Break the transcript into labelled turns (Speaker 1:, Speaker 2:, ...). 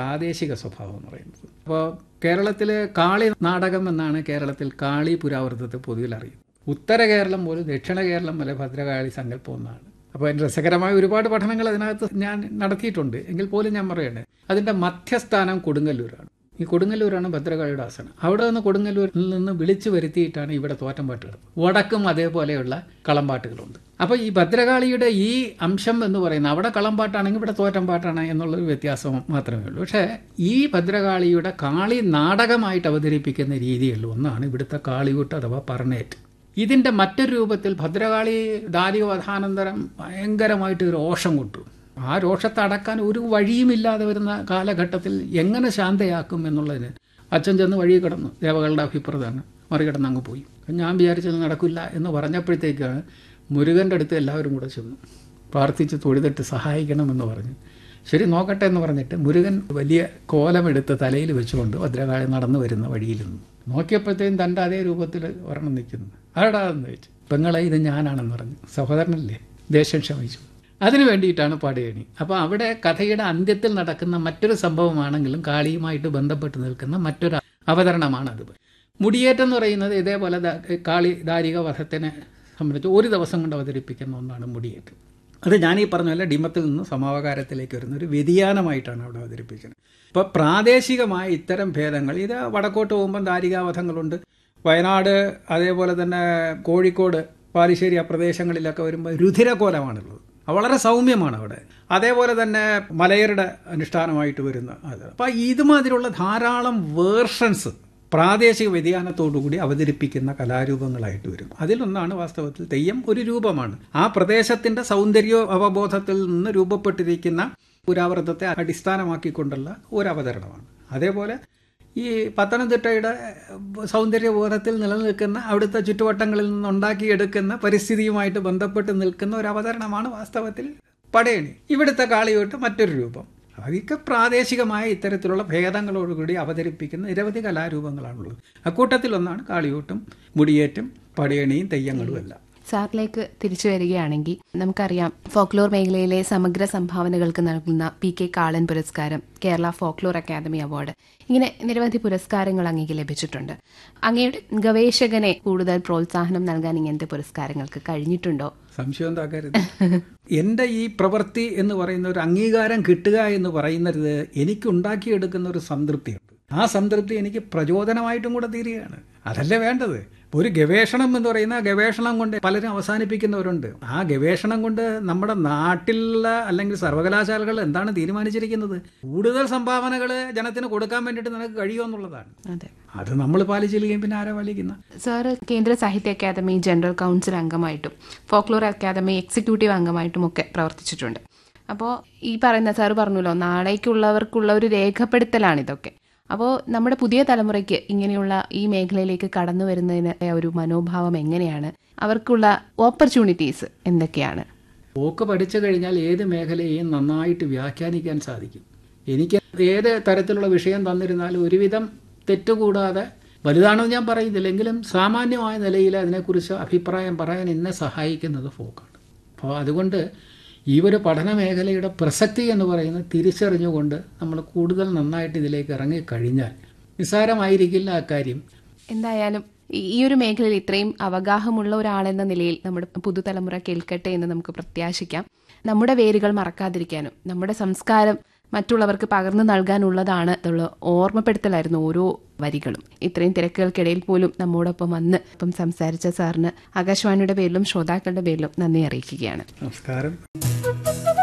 Speaker 1: പ്രാദേശിക സ്വഭാവം എന്ന് പറയുന്നത് അപ്പോൾ കേരളത്തിൽ കാളി നാടകം എന്നാണ് കേരളത്തിൽ കാളി പുരാവൃത്തത്തെ പൊതുവിൽ അറിയുന്നത് ഉത്തര കേരളം പോലും ദക്ഷിണ കേരളം വരെ ഭദ്രകാളി സങ്കല്പം എന്നാണ് അപ്പോൾ അതിന് രസകരമായ ഒരുപാട് പഠനങ്ങൾ അതിനകത്ത് ഞാൻ നടത്തിയിട്ടുണ്ട് എങ്കിൽ പോലും ഞാൻ പറയണേ അതിൻ്റെ മധ്യസ്ഥാനം കൊടുങ്ങല്ലൂരാണ് ഈ കൊടുങ്ങല്ലൂരാണ് ഭദ്രകാളിയുടെ ആസനം അവിടെ നിന്ന് കൊടുങ്ങല്ലൂരിൽ നിന്ന് വിളിച്ചു വരുത്തിയിട്ടാണ് ഇവിടെ തോറ്റംപാട്ടുകൾ വടക്കും അതേപോലെയുള്ള കളമ്പാട്ടുകളുണ്ട് അപ്പോൾ ഈ ഭദ്രകാളിയുടെ ഈ അംശം എന്ന് പറയുന്നത് അവിടെ കളമ്പാട്ടാണെങ്കിൽ ഇവിടെ തോറ്റംപാട്ടാണ് എന്നുള്ളൊരു വ്യത്യാസം മാത്രമേ ഉള്ളൂ പക്ഷേ ഈ ഭദ്രകാളിയുടെ കാളി നാടകമായിട്ട് അവതരിപ്പിക്കുന്ന രീതികളിൽ ഒന്നാണ് ഇവിടുത്തെ കാളിയൂട്ട് അഥവാ പറണേറ്റ് ഇതിൻ്റെ മറ്റൊരു രൂപത്തിൽ ഭദ്രകാളി ദാരികവധാനന്തരം ഭയങ്കരമായിട്ട് രോഷം കൊണ്ടു ആ രോഷത്തെ അടക്കാൻ ഒരു വഴിയുമില്ലാതെ വരുന്ന കാലഘട്ടത്തിൽ എങ്ങനെ ശാന്തയാക്കും എന്നുള്ളതിന് അച്ഛൻ ചെന്ന് വഴി കിടന്നു ദേവകളുടെ അഭിപ്രായമാണ് മറികടന്ന് അങ്ങ് പോയി ഞാൻ വിചാരിച്ചത് നടക്കില്ല എന്ന് പറഞ്ഞപ്പോഴത്തേക്കാണ് മുരുകൻ്റെ അടുത്ത് എല്ലാവരും കൂടെ ചെന്നു പ്രാർത്ഥിച്ച് തൊഴുതിട്ട് സഹായിക്കണമെന്ന് പറഞ്ഞു ശരി നോക്കട്ടെ എന്ന് പറഞ്ഞിട്ട് മുരുകൻ വലിയ കോലമെടുത്ത് തലയിൽ വെച്ചുകൊണ്ട് ഭദ്രകാളി നടന്നു വരുന്ന വഴിയിൽ നിന്നു നോക്കിയപ്പോഴത്തേക്കും തൻ്റെ അതേ രൂപത്തിൽ ഒരെണ്ണം നിൽക്കുന്നു ആടാന്ന് ചോദിച്ചു പെങ്ങളെ ഇത് ഞാനാണെന്ന് പറഞ്ഞു സഹോദരനല്ലേ ദേഷ്യം ക്ഷമിച്ചു അതിനു വേണ്ടിയിട്ടാണ് പടയണി അപ്പോൾ അവിടെ കഥയുടെ അന്ത്യത്തിൽ നടക്കുന്ന മറ്റൊരു സംഭവമാണെങ്കിലും കാളിയുമായിട്ട് ബന്ധപ്പെട്ട് നിൽക്കുന്ന മറ്റൊരു അവതരണമാണത് മുടിയേറ്റം എന്ന് പറയുന്നത് ഇതേപോലെ കാളി ദാരിക വധത്തിനെ സംബന്ധിച്ച് ഒരു ദിവസം കൊണ്ട് അവതരിപ്പിക്കുന്ന ഒന്നാണ് മുടിയേറ്റം അത് ഞാൻ ഈ പറഞ്ഞ പോലെ ഡിമത്തിൽ നിന്ന് സമാവകാരത്തിലേക്ക് വരുന്ന ഒരു വ്യതിയാനമായിട്ടാണ് അവിടെ അവതരിപ്പിക്കുന്നത് ഇപ്പോൾ പ്രാദേശികമായ ഇത്തരം ഭേദങ്ങൾ ഇത് വടക്കോട്ട് പോകുമ്പം ദാരികാവധങ്ങളുണ്ട് വയനാട് അതേപോലെ തന്നെ കോഴിക്കോട് പാലിശ്ശേരി ആ പ്രദേശങ്ങളിലൊക്കെ വരുമ്പോൾ രുധിരകോലമാണുള്ളത് വളരെ സൗമ്യമാണ് അവിടെ അതേപോലെ തന്നെ മലയരുടെ അനുഷ്ഠാനമായിട്ട് വരുന്ന അത് അപ്പം ഇതുമാതിരിയുള്ള ധാരാളം വേർഷൻസ് പ്രാദേശിക വ്യതിയാനത്തോടുകൂടി അവതരിപ്പിക്കുന്ന കലാരൂപങ്ങളായിട്ട് വരും അതിലൊന്നാണ് വാസ്തവത്തിൽ തെയ്യം ഒരു രൂപമാണ് ആ പ്രദേശത്തിന്റെ സൗന്ദര്യ അവബോധത്തിൽ നിന്ന് രൂപപ്പെട്ടിരിക്കുന്ന പുരാവൃത്തത്തെ അടിസ്ഥാനമാക്കിക്കൊണ്ടുള്ള ഒരു അവതരണമാണ് അതേപോലെ ഈ പത്തനംതിട്ടയുടെ സൗന്ദര്യബോധത്തിൽ നിലനിൽക്കുന്ന അവിടുത്തെ ചുറ്റുവട്ടങ്ങളിൽ നിന്നുണ്ടാക്കിയെടുക്കുന്ന പരിസ്ഥിതിയുമായിട്ട് ബന്ധപ്പെട്ട് നിൽക്കുന്ന ഒരു അവതരണമാണ് വാസ്തവത്തിൽ പടയണി ഇവിടുത്തെ കാളിയോട്ട് മറ്റൊരു രൂപം അതൊക്കെ പ്രാദേശികമായ ഇത്തരത്തിലുള്ള ഭേദങ്ങളോടുകൂടി അവതരിപ്പിക്കുന്ന നിരവധി കലാരൂപങ്ങളാണുള്ളത് അക്കൂട്ടത്തിലൊന്നാണ് കാളിയൂട്ടും മുടിയേറ്റും പടയണിയും തെയ്യങ്ങളും എല്ലാം
Speaker 2: സാറിലേക്ക് തിരിച്ചു വരികയാണെങ്കിൽ നമുക്കറിയാം ഫോക്ലോർ മേഖലയിലെ സമഗ്ര സംഭാവനകൾക്ക് നൽകുന്ന പി കെ കാളൻ പുരസ്കാരം കേരള ഫോക്ലോർ അക്കാദമി അവാർഡ് ഇങ്ങനെ നിരവധി പുരസ്കാരങ്ങൾ അങ്ങേക്ക് ലഭിച്ചിട്ടുണ്ട് അങ്ങയുടെ ഗവേഷകനെ കൂടുതൽ പ്രോത്സാഹനം നൽകാൻ ഇങ്ങനത്തെ പുരസ്കാരങ്ങൾക്ക് കഴിഞ്ഞിട്ടുണ്ടോ
Speaker 1: സംശയം എന്താക്കരുത് എൻ്റെ ഈ പ്രവൃത്തി എന്ന് പറയുന്ന ഒരു അംഗീകാരം കിട്ടുക എന്ന് പറയുന്നത് എനിക്കുണ്ടാക്കിയെടുക്കുന്ന ഒരു സംതൃപ്തിയുണ്ട് ആ സംതൃപ്തി എനിക്ക് പ്രചോദനമായിട്ടും കൂടെ തീരുകയാണ് അതല്ലേ വേണ്ടത് ഒരു ഗവേഷണം എന്ന് പറയുന്ന ഗവേഷണം കൊണ്ട് പലരും അവസാനിപ്പിക്കുന്നവരുണ്ട് ആ ഗവേഷണം കൊണ്ട് നമ്മുടെ നാട്ടിലുള്ള അല്ലെങ്കിൽ സർവകലാശാലകൾ എന്താണ് തീരുമാനിച്ചിരിക്കുന്നത് കൂടുതൽ സംഭാവനകൾ ജനത്തിന് കൊടുക്കാൻ വേണ്ടിയിട്ട് നിനക്ക് കഴിയുമെന്നുള്ളതാണ്
Speaker 2: അതെ
Speaker 1: അത് നമ്മൾ പാലിച്ചില്ലെങ്കിൽ പിന്നെ ആരാ പാലിക്കുന്ന
Speaker 2: sir Kendra Sahitya Akademi general council അംഗമായിട്ടും ഫോക്ലോർ അക്കാദമി എക്സിക്യൂട്ടീവ് അംഗമായിട്ടും ഒക്കെ പ്രവർത്തിച്ചിട്ടുണ്ട് അപ്പോൾ ഈ പറയുന്ന സാറ് പറഞ്ഞല്ലോ നാളേക്കുള്ളവർക്കുള്ള ഒരു രേഖപ്പെടുത്തലാണ് ഇതൊക്കെ അപ്പോൾ നമ്മുടെ പുതിയ തലമുറയ്ക്ക് ഇങ്ങനെയുള്ള ഈ മേഖലയിലേക്ക് കടന്നു വരുന്നതിന് ഒരു മനോഭാവം എങ്ങനെയാണ് അവർക്കുള്ള ഓപ്പർച്യൂണിറ്റീസ് എന്തൊക്കെയാണ്
Speaker 1: പോക്ക് പഠിച്ചു കഴിഞ്ഞാൽ ഏത് മേഖലയെയും നന്നായിട്ട് വ്യാഖ്യാനിക്കാൻ സാധിക്കും എനിക്ക് ഏത് തരത്തിലുള്ള വിഷയം തന്നിരുന്നാലും ഒരുവിധം തെറ്റുകൂടാതെ വലുതാണെന്ന് ഞാൻ പറയുന്നില്ലെങ്കിലും സാമാന്യമായ നിലയിൽ അതിനെക്കുറിച്ച് അഭിപ്രായം പറയാൻ എന്നെ സഹായിക്കുന്നത് ഫോക്കാണ് അപ്പോൾ അതുകൊണ്ട് ഈ ഒരു പഠന മേഖലയുടെ പ്രസക്തി എന്ന് പറയുന്നത് തിരിച്ചറിഞ്ഞുകൊണ്ട് നമ്മൾ കൂടുതൽ നന്നായിട്ട് ഇതിലേക്ക് ഇറങ്ങിക്കഴിഞ്ഞാൽ നിസ്സാരമായിരിക്കില്ല അക്കാര്യം
Speaker 2: എന്തായാലും ഈ ഒരു മേഖലയിൽ ഇത്രയും അവഗാഹമുള്ള ഒരാളെന്ന നിലയിൽ നമ്മുടെ പുതുതലമുറ കേൾക്കട്ടെ എന്ന് നമുക്ക് പ്രത്യാശിക്കാം നമ്മുടെ വേരുകൾ മറക്കാതിരിക്കാനും നമ്മുടെ സംസ്കാരം മറ്റുള്ളവർക്ക് പകർന്നു നൽകാനുള്ളതാണ് എന്നുള്ള ഓർമ്മപ്പെടുത്തലായിരുന്നു ഓരോ വരികളും ഇത്രയും തിരക്കുകൾക്കിടയിൽ പോലും നമ്മോടൊപ്പം വന്ന് ഇപ്പം സംസാരിച്ച സാറിന് ആകാശവാണിയുടെ പേരിലും ശ്രോതാക്കളുടെ പേരിലും നന്ദി അറിയിക്കുകയാണ്
Speaker 1: നമസ്കാരം